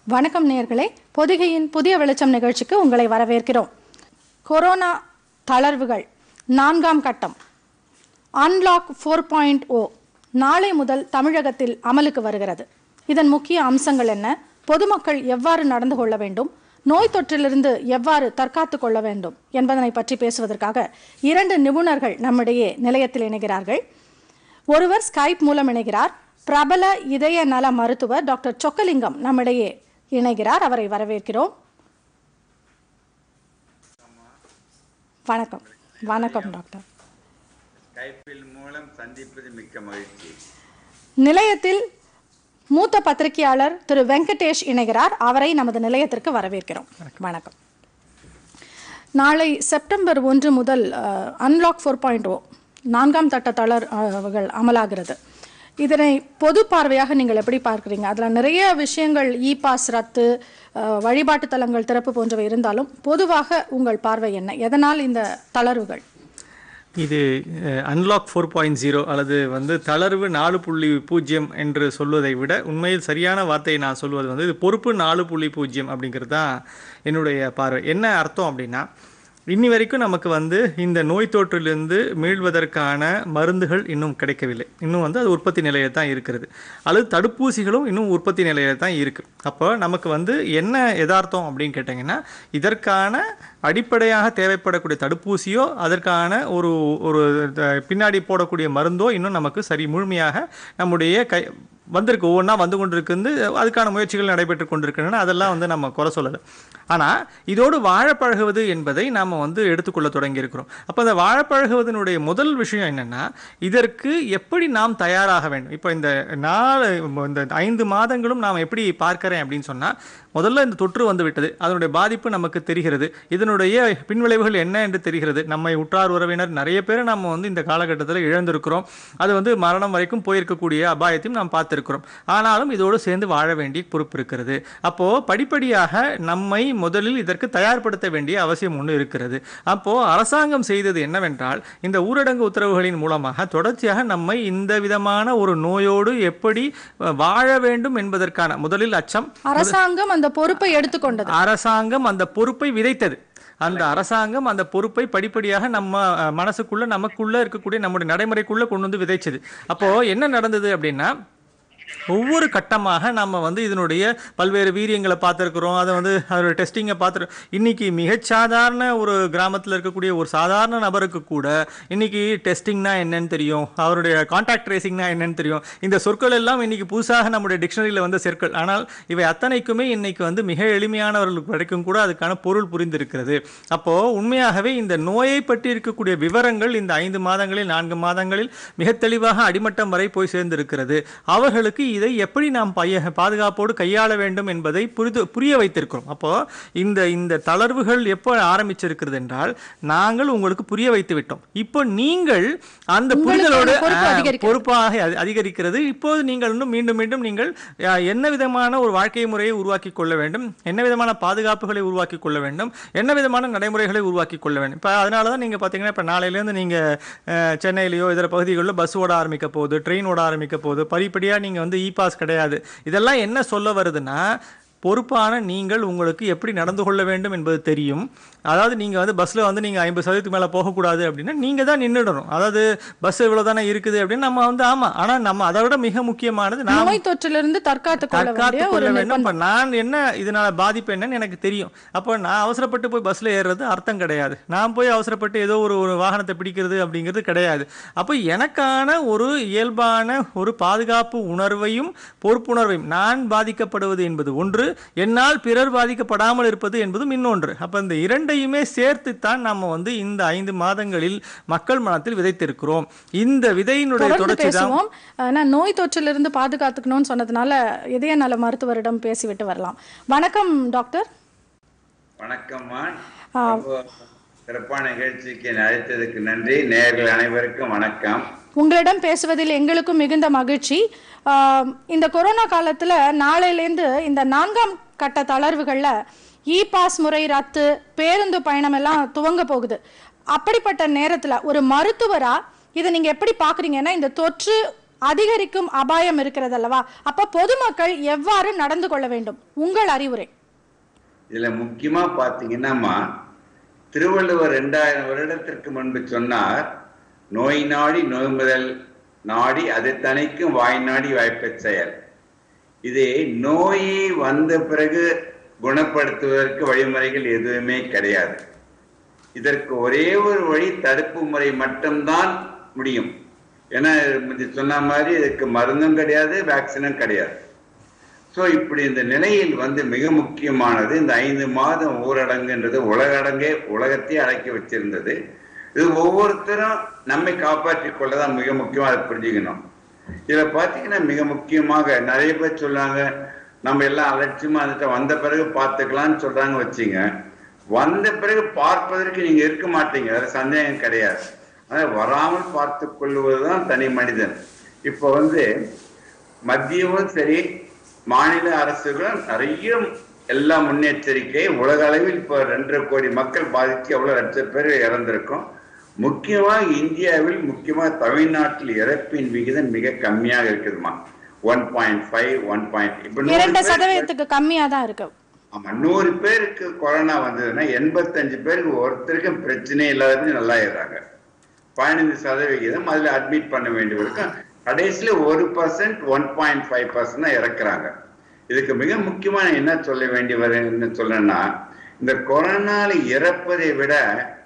வணக்கம் நேயர்களே பொதிகையின் புதிய வெளிச்சம் நிகழ்ச்சிக்கு உங்களை வரவேற்கிறோம் கொரோனா தளர்வுகள் நான்காம் கட்டம் அன்லாக் ஃபோர் பாயிண்ட் ஓ நாளை முதல் தமிழகத்தில் அமலுக்கு வருகிறது இதன் முக்கிய அம்சங்கள் என்ன பொதுமக்கள் எவ்வாறு நடந்து கொள்ள வேண்டும் நோய் தொற்றிலிருந்து எவ்வாறு தற்காத்து கொள்ள வேண்டும் என்பதனை பற்றி பேசுவதற்காக இரண்டு நிபுணர்கள் நம்மிடையே நிலையத்தில் இணைகிறார்கள் ஒருவர் ஸ்கைப் மூலம் இணைகிறார் பிரபல இதய நல மருத்துவர் டாக்டர் சொக்கலிங்கம் நம்மிடையே இணைகிறார் அவரை வரவேற்கிறோம் வணக்கம் வணக்கம் டாக்டர் ஸ்கைப்பில் மூலம் சந்திப்பது மிக்க மகிழ்ச்சி நிலையத்தில் மூத்த பத்திரிகையாளர் திரு வெங்கடேஷ் இணைகிறார் அவரை நமது நிலையத்திற்கு வரவேற்கிறோம் வணக்கம் நாளை செப்டம்பர் ஒன்று முதல் அன்லாக் ஃபோர் பாயிண்ட் ஓ நான்காம் தட்ட தளர்வுகள் அமலாகிறது இதனை பொது பார்வையாக நீங்கள் எப்படி பார்க்குறீங்க அதில் நிறைய விஷயங்கள் இ பாஸ் ரத்து அஹ், வழிபாட்டு தலங்கள் திறப்பு போன்றவை இருந்தாலும் பொதுவாக உங்கள் பார்வை என்ன எதனால் இந்த தளர்வுகள் இது அன்லாக் ஃபோர் பாயிண்ட் ஜீரோ அல்லது வந்து தளர்வு நாலு புள்ளி பூஜ்ஜியம் என்று சொல்வதை விட உண்மையில் சரியான வார்த்தையை நான் சொல்வது வந்து இது பொறுப்பு நாலு புள்ளி பூஜ்ஜியம் அப்படிங்கிறது தான் என்னுடைய பார்வை என்ன அர்த்தம் அப்படின்னா இன்னி வரைக்கும் நமக்கு வந்து இந்த நோய் தொற்றிலிருந்து மீள்வதற்கான மருந்துகள் இன்னும் கிடைக்கவில்லை இன்னும் வந்து அது உற்பத்தி நிலையில் தான் இருக்கிறது அல்லது தடுப்பூசிகளும் இன்னும் உற்பத்தி நிலையில் தான் இருக்குது அப்போ நமக்கு வந்து என்ன யதார்த்தம் அப்படின்னு கேட்டிங்கன்னா இதற்கான அடிப்படையாக தேவைப்படக்கூடிய தடுப்பூசியோ அதற்கான ஒரு ஒரு த- பின்னாடி போடக்கூடிய மருந்தோ இன்னும் நமக்கு சரி முழுமையாக நம்முடைய கை வந்திருக்கு ஒவ்வொன்றா வந்து கொண்டிருக்குது அதுக்கான முயற்சிகள் நடைபெற்று கொண்டிருக்கின்றன அதெல்லாம் வந்து நம்ம குறை சொல்லலை ஆனால் இதோடு வாழ பழகுவது என்பதை நாம் வந்து எடுத்துக்கொள்ள தொடங்கியிருக்கிறோம் அப்போ அந்த வாழ பழகுவதனுடைய முதல் விஷயம் என்னென்னா இதற்கு எப்படி நாம் தயாராக வேண்டும் இப்போ இந்த நாலு இந்த ஐந்து மாதங்களும் நாம் எப்படி பார்க்கிறேன் அப்படின்னு சொன்னால் முதல்ல இந்த தொற்று வந்து விட்டது அதனுடைய பாதிப்பு நமக்கு தெரிகிறது இதனுடைய பின்விளைவுகள் என்ன என்று தெரிகிறது நம்மை உற்றார் உறவினர் நிறைய பேரை நம்ம வந்து இந்த காலகட்டத்தில் இழந்திருக்கிறோம் அது வந்து மரணம் வரைக்கும் போயிருக்கக்கூடிய அபாயத்தையும் நாம் பார்த்திருக்கிறோம் ஆனாலும் இதோடு சேர்ந்து வாழ வேண்டிய பொறுப்பு இருக்கிறது அப்போ படிப்படியாக நம்மை முதலில் இதற்கு தயார்படுத்த வேண்டிய அவசியம் ஒன்று இருக்கிறது அப்போ அரசாங்கம் செய்தது என்னவென்றால் இந்த ஊரடங்கு உத்தரவுகளின் மூலமாக தொடர்ச்சியாக நம்மை இந்த விதமான ஒரு நோயோடு எப்படி அஹ், வாழ வேண்டும் என்பதற்கான முதலில் அச்சம் அரசாங்கம் அந்த பொறுப்பை எடுத்துக்கொண்டது அரசாங்கம் அந்த பொறுப்பை விதைத்தது அந்த அரசாங்கம் அந்த பொறுப்பை படிப்படியாக நம்ம அஹ், மனசுக்குள்ள நமக்குள்ள இருக்கக்கூடிய நம்முடைய நடைமுறைக்குள்ள கொண்டு வந்து விதைச்சது அப்போ என்ன நடந்தது அப்படின்னா ஒவ்வொரு கட்டமாக நம்ம வந்து இதனுடைய பல்வேறு வீரியங்களை பார்த்துருக்குறோம் அதை வந்து அதோட டெஸ்டிங்கை பார்த்துருக்கோம் இன்னைக்கு மிகச்சாதாரண ஒரு கிராமத்தில் இருக்கக்கூடிய ஒரு சாதாரண நபருக்கு கூட இன்னைக்கு டெஸ்டிங்னா என்னன்னு தெரியும் அவருடைய கான்டாக்ட் ட்ரேசிங்னா என்னன்னு தெரியும் இந்த சொற்கள் எல்லாம் இன்னைக்கு புதுசாக நம்முடைய டிக்ஷனரியில் வந்த சொற்கள் ஆனால் இவை அத்தனைக்குமே இன்னைக்கு வந்து மிக எளிமையானவர்களுக்கு வரைக்கும் கூட அதுக்கான பொருள் புரிந்திருக்கிறது அப்போ உண்மையாகவே இந்த நோயை பற்றி இருக்கக்கூடிய விவரங்கள் இந்த ஐந்து மாதங்களில் நான்கு மாதங்களில் மிக தெளிவாக அடிமட்டம் வரை போய் சேர்ந்திருக்கிறது அவர்களுக்கு இதை எப்படி நாம் பைய பாதுகாப்போடு கையாள வேண்டும் என்பதை புரிது புரிய வைத்திருக்கிறோம் அப்போ இந்த இந்த தளர்வுகள் எப்போ ஆரம்பிச்சிருக்கிறது என்றால் நாங்கள் உங்களுக்கு புரிய வைத்து விட்டோம் இப்போ நீங்கள் அந்த உங்களுக்கான புரிதலோடு பொறுப்பு ஆ, அதிகரிக்கிறது. பொறுப்பாக அதி- அதிகரிக்கிறது இப்போது நீங்கள் இன்னும் மீண்டும் மீண்டும் நீங்கள் அஹ், என்ன விதமான ஒரு வாழ்க்கை முறையை உருவாக்கி கொள்ள வேண்டும் என்ன விதமான பாதுகாப்புகளை உருவாக்கி கொள்ள வேண்டும் என்ன விதமான நடைமுறைகளை உருவாக்கி கொள்ள வேண்டும் இப்போ அதனால தான் நீங்கள் பார்த்தீங்கன்னா இப்போ நாளையிலேருந்து நீங்கள் சென்னையிலையோ இதர பகுதிகளில் பஸ் ஓட ஆரம்பிக்க போகுது ட்ரெயின் ஓட ஆரம்பிக்க போகுது படிப்படியாக நீங்கள் வந்து இ பாஸ் கிடையாது இதெல்லாம் என்ன சொல்ல வருதுன்னா பொறுப்பான நீங்கள் உங்களுக்கு எப்படி நடந்து கொள்ள வேண்டும் என்பது தெரியும் அதாவது நீங்கள் வந்து பஸ்ஸில் வந்து நீங்கள் ஐம்பது சதவீதத்துக்கு மேலே போகக்கூடாது அப்படின்னா நீங்கள் தான் நின்றுடணும் அதாவது பஸ் இவ்வளோ தானே இருக்குது அப்படின்னு நம்ம வந்து ஆமாம் ஆனால் நம்ம அதை விட மிக முக்கியமானது நாம் நோய் தொற்றிலிருந்து தற்காத்து கொள்ள வேண்டிய தற்காத்து ஒரு கொள்ள வேண்டும் நிர்பந்தம் இப்ப நான் என்ன இதனால பாதிப்பு என்னன்னு எனக்கு தெரியும் அப்போ நான் அவசரப்பட்டு போய் பஸ்ல ஏறுறது அர்த்தம் கிடையாது நான் போய் அவசரப்பட்டு ஏதோ ஒரு ஒரு வாகனத்தை பிடிக்கிறது அப்படிங்கிறது கிடையாது அப்போ எனக்கான ஒரு இயல்பான ஒரு பாதுகாப்பு உணர்வையும் பொறுப்புணர்வையும் நான் பாதிக்கப்படுவது என்பது ஒன்று என்னால் பிறர் பாதிக்கப்படாமல் இருப்பது என்பதும் இன்னொன்று அப்போ இந்த இரண்டையுமே சேர்த்துத்தான் நம்ம வந்து இந்த ஐந்து மாதங்களில் மக்கள் மனத்தில் விதைத்திருக்கிறோம் இந்த விதையினுடைய தொடர்ந்து தொடர்ச்சி தான் பேசுவோம் ஆனா நோய் தொற்றிலிருந்து பாதுகாத்துக்கணும்னு சொன்னதுனால இதய நல மருத்துவரிடம் பேசிவிட்டு வரலாம் வணக்கம் டாக்டர் வணக்கம்மா ரொம்ப சிறப்பான நிகழ்ச்சிக்கு என்னை அழைத்ததுக்கு நன்றி நேயர்கள் அனைவருக்கும் வணக்கம் உங்களிடம் பேசுவதில் எங்களுக்கும் மிகுந்த மகிழ்ச்சி ஆம், இந்த கொரோனா காலத்துல நாளையிலேருந்து இந்த நான்காம் கட்ட தளர்வுகள்ல இ பாஸ் முறை ரத்து பேருந்து பயணம் எல்லாம் துவங்க போகுது அப்படிப்பட்ட நேரத்துல ஒரு மருத்துவரா இதை நீங்க எப்படி பாக்குறீங்கன்னா இந்த தொற்று அதிகரிக்கும் அபாயம் இருக்கிறது அல்லவா அப்ப பொதுமக்கள் எவ்வாறு நடந்து கொள்ள வேண்டும் உங்கள் அறிவுரை இதுல முக்கியமா பாத்தீங்கன்னாமா திருவள்ளுவர் ரெண்டாயிரம் வருடத்திற்கு முன்பு சொன்னார் நோய் நாடி நோய் முதல் நாடி அது தணிக்கும் வாய் நாடி வாய்ப்பச் செயல் இது நோயை வந்த பிறகு குணப்படுத்துவதற்கு வழிமுறைகள் எதுவுமே கிடையாது இதற்கு ஒரே ஒரு வழி தடுப்பு முறை மட்டும்தான் முடியும் ஏன்னா இது சொன்ன மாதிரி இதுக்கு மருந்தும் கிடையாது வேக்சினும் கிடையாது ஸோ இப்படி இந்த நிலையில் வந்து மிக முக்கியமானது இந்த ஐந்து மாதம் ஊரடங்குன்றது உலகடங்கே உலகத்தையே அடக்கி வச்சிருந்தது இது ஒவ்வொருத்தரும் நம்மை காப்பாற்றிக் கொள்ளதான் மிக முக்கியமா அதை புரிஞ்சுக்கணும் இதுல பாத்தீங்கன்னா மிக முக்கியமாக நிறைய பேர் சொல்றாங்க நம்ம எல்லாம் அலட்சியமா வந்துட்டு வந்த பிறகு பார்த்துக்கலாம்னு சொல்றாங்க வச்சுங்க வந்த பிறகு பார்ப்பதற்கு நீங்க இருக்க மாட்டீங்க அதுல சந்தேகம் கிடையாது ஆனா வராமல் பார்த்து கொள்வதுதான் தனி மனிதன் இப்போ வந்து மத்தியமும் சரி மாநில அரசுகளும் நிறைய எல்லா முன்னெச்சரிக்கை உலக அளவில் இப்போ ரெண்டரை கோடி மக்கள் பாதித்து எவ்வளவு லட்சம் பேர் இறந்திருக்கும் முக்கியமா இந்தியாவில் முக்கியமா தமிழ்நாட்டில் இறப்பின் விகிதம் மிக கம்மியாக இருக்குதுமா one point five one point இப்போ இரண்டு சதவீதத்துக்கு கம்மியா தான் இருக்கு ஆமா நூறு பேருக்கு கொரோனா வந்ததுன்னா எண்பத்தஞ்சு பேருக்கு ஒருத்தருக்கும் பிரச்சனை இல்லாதவங்க நல்லா இருக்காங்க பதினஞ்சு சதவிகிதம் அதுல அட்மிட் பண்ண வேண்டியவருக்கும் கடைசியில ஒரு percent one point five percent தான் இறக்குறாங்க இதுக்கு மிக முக்கியமா நான் என்ன சொல்ல வேண்டி வரேன்னு சொல்லணும்னா இந்த கொரோனால இறப்பதை விட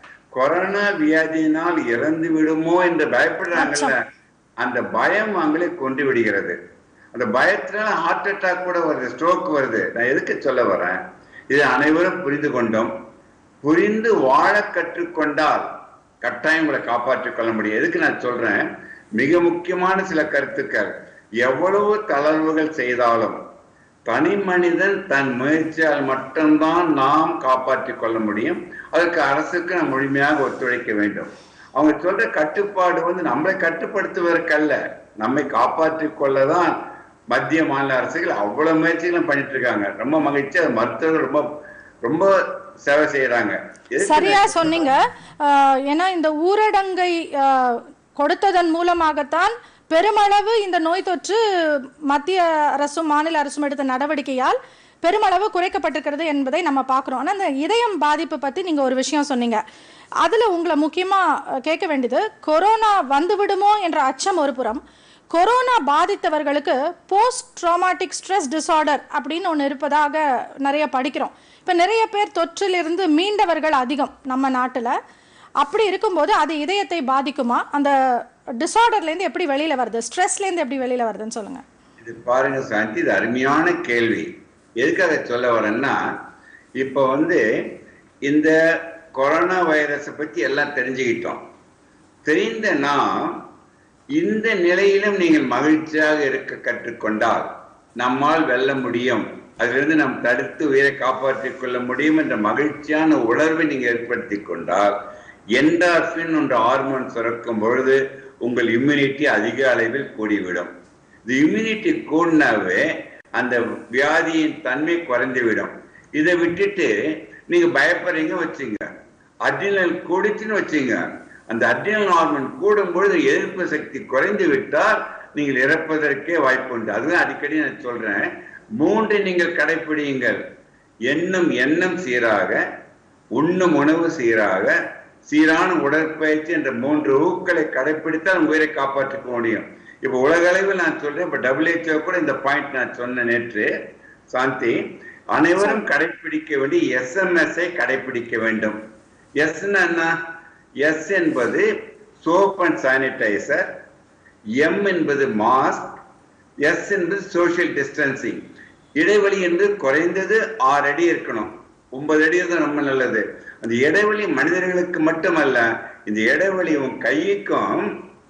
கொரோனா வியாதியினால் இறந்து விடுமோ என்று பயப்படுறாங்கல்ல அந்த பயம் அவங்களே கொண்டு விடுகிறது அந்த பயத்தினால ஹார்ட் அட்டாக் கூட வருது ஸ்ட்ரோக் வருது நான் எதுக்கு சொல்ல வரேன் இது அனைவரும் புரிந்து கொண்டோம் புரிந்து வாழ கற்றுக்கொண்டால் கட்டாயம் உங்களை காப்பாற்றிக் கொள்ள முடியும் எதுக்கு நான் சொல்றேன் மிக முக்கியமான சில கருத்துக்கள் எவ்வளவு தளர்வுகள் செய்தாலும் தனி மனிதன் தன் முயற்சியால் மட்டும்தான் நாம் காப்பாற்றிக் கொள்ள முடியும் அதற்கு அரசுக்கு நாம் முழுமையாக ஒத்துழைக்க வேண்டும் அவங்க சொல்ற கட்டுப்பாடு வந்து நம்மளை கட்டுப்படுத்துவதற்கல்ல நம்மை காப்பாற்றிக் கொள்ளதான் மத்திய மாநில அரசுகள் அவ்வளவு முயற்சிகளும் பண்ணிட்டு இருக்காங்க ரொம்ப மகிழ்ச்சி அது மருத்துவர்கள் ரொம்ப ரொம்ப சேவை செய்யறாங்க எதுக்கு சரியா சொன்னீங்க ஆஹ் ஏன்னா இந்த ஊரடங்கை ஆஹ், கொடுத்ததன் மூலமாகத்தான் பெருமளவு இந்த நோய் தொற்று மத்திய அரசும் மாநில அரசும் எடுத்த நடவடிக்கையால் பெருமளவு குறைக்கப்பட்டிருக்கிறது என்பதை நம்ம பார்க்குறோம் ஆனால் இந்த இதயம் பாதிப்பு பற்றி நீங்கள் ஒரு விஷயம் சொன்னீங்க அதில் உங்களை முக்கியமாக கேட்க வேண்டியது கொரோனா வந்துவிடுமோ என்ற அச்சம் ஒரு புறம் கொரோனா பாதித்தவர்களுக்கு போஸ்ட் ட்ராமாட்டிக் ஸ்ட்ரெஸ் டிசார்டர் அப்படின்னு ஒன்று இருப்பதாக நிறைய படிக்கிறோம் இப்போ நிறைய பேர் தொற்றிலிருந்து மீண்டவர்கள் அதிகம் நம்ம நாட்டில் அப்படி இருக்கும்போது அது இதயத்தை பாதிக்குமா அந்த டிசார்டர்லேருந்து எப்படி வெளியில் வருது ஸ்ட்ரெஸ்லேருந்து எப்படி வெளியில் வருதுன்னு சொல்லுங்கள் இது பாருங்க சாந்தி இது அருமையான கேள்வி எதுக்காக சொல்ல வரேன்னா இப்போ வந்து இந்த கொரோனா வைரஸை பத்தி எல்லாம் தெரிஞ்சுக்கிட்டோம் தெரிந்த நாம் இந்த நிலையிலும் நீங்கள் மகிழ்ச்சியாக இருக்க கற்றுக்கொண்டால் நம்மால் வெல்ல முடியும் அதிலிருந்து நாம் தடுத்து உயிரை காப்பாற்றிக் கொள்ள முடியும் என்ற மகிழ்ச்சியான உணர்வை நீங்க ஏற்படுத்தி கொண்டால் என்டார்பின் என்ற ஹார்மோன் சுரக்கும் பொழுது உங்கள் இம்யூனிட்டி அதிக அளவில் கூடிவிடும் இந்த இம்யூனிட்டி கூடினாவே அந்த வியாதியின் தன்மை குறைந்துவிடும் இதை விட்டுட்டு நீங்க பயப்படுறீங்க வச்சுங்க அட்ரினல் கூடிச்சுன்னு வச்சுங்க அந்த அட்ரினல் ஹார்மோன் கூடும் பொழுது எதிர்ப்பு சக்தி குறைந்து விட்டால் நீங்கள் இறப்பதற்கே வாய்ப்பு உண்டு அதுதான் அடிக்கடி நான் சொல்றேன் மூன்று நீங்கள் கடைப்பிடியுங்கள் எண்ணும் எண்ணம் சீராக உண்ணும் உணவு சீராக சீரான உடற்பயிற்சி என்ற மூன்று ஊக்களை கடைப்பிடித்தால் உயிரை காப்பாற்றிக்க முடியும் இப்போ உலக அளவில் நான் சொல்றேன் இப்போ டபிள்யூஹெச்ஓ கூட இந்த பாயிண்ட் நான் சொன்ன நேற்று சாந்தி அனைவரும் கடைப்பிடிக்க வேண்டிய எஸ்எம்எஸ்ஐ கடைப்பிடிக்க வேண்டும் எஸ் என்ன எஸ் என்பது சோப் அண்ட் சானிடைசர் எம் என்பது மாஸ்க் எஸ் என்பது சோஷியல் டிஸ்டன்சிங் இடைவெளி என்பது குறைந்தது ஆறு அடி இருக்கணும் ஒன்பது அடி தான் ரொம்ப நல்லது அந்த இடைவெளி மனிதர்களுக்கு மட்டுமல்ல இந்த இடைவெளி உன் கைக்கும்